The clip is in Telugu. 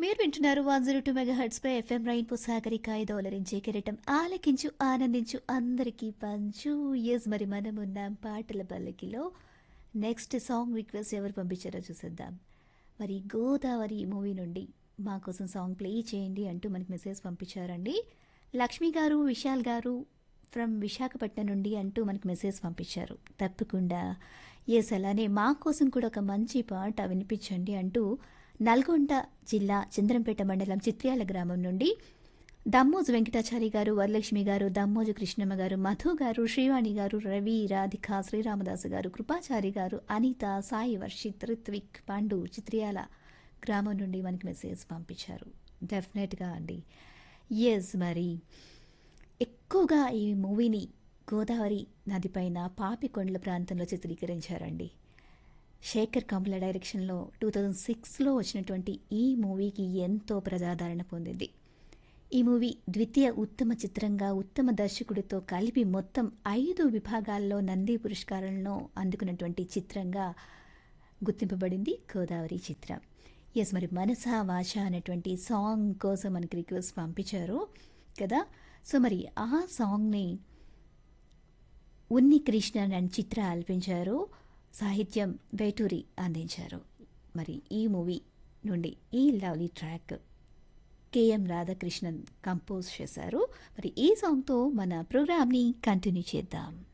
మీరు వింటున్నారు one zero two mega hertz పై ఎఫ్ఎం రైన్పో సాగరిక దోలరించే కిరీటం ఆలకించు ఆనందించు అందరికీ పంచు ఎస్ మరి మనం ఉన్నాం పాటల పల్లకిలో నెక్స్ట్ సాంగ్ రిక్వెస్ట్ ఎవరు పంపించారో చూసేద్దాం మరి గోదావరి మూవీ నుండి మా కోసం సాంగ్ ప్లే చేయండి అంటూ మనకి మెసేజ్ పంపించారండి లక్ష్మి గారు విశాల్ గారు ఫ్రమ్ విశాఖపట్నం నుండి అంటూ మనకి మెసేజ్ పంపించారు తప్పకుండా ఎస్ అలానే మా కోసం కూడా ఒక మంచి పాట వినిపించండి అంటూ నల్గొండ జిల్లా చంద్రంపేట మండలం చిత్ర్యాల గ్రామం నుండి దమ్మోజు వెంకటాచారి గారు వరలక్ష్మి గారు దమ్మోజు కృష్ణమ్మ గారు మధు గారు శ్రీవాణి గారు రవి రాధిక శ్రీరామదాసు గారు కృపాచారి గారు అనిత సాయి వర్షిత్ రిత్విక్ పాండు చిత్రియాల గ్రామం నుండి మనకి మెసేజ్ పంపించారు డెఫినెట్గా అండి ఎస్ మరి ఎక్కువగా ఈ మూవీని గోదావరి నదిపైన పాపికొండల ప్రాంతంలో చిత్రీకరించారండి శేఖర్ కమల డైరెక్షన్లో టూ థౌజండ్ సిక్స్లో వచ్చినటువంటి ఈ మూవీకి ఎంతో ప్రజాదరణ పొందింది ఈ మూవీ ద్వితీయ ఉత్తమ చిత్రంగా ఉత్తమ దర్శకుడితో కలిపి మొత్తం ఐదు విభాగాల్లో నంది పురస్కారాలను అందుకున్నటువంటి చిత్రంగా గుర్తింపబడింది గోదావరి చిత్రం ఎస్ మరి మనసా వాచ అనేటువంటి సాంగ్ కోసం మనకి రిక్వెస్ట్ పంపించారు కదా సో మరి ఆ సాంగ్ని ఉన్ని కృష్ణన్ అండ్ చిత్ర ఆలపించారు సాహిత్యం వేటూరి అందించారు మరి ఈ మూవీ నుండి ఈ lovely track KM Radhakrishnan compose చేశారు మరి ఈ సాంగ్తో మన ప్రోగ్రామ్ని కంటిన్యూ చేద్దాం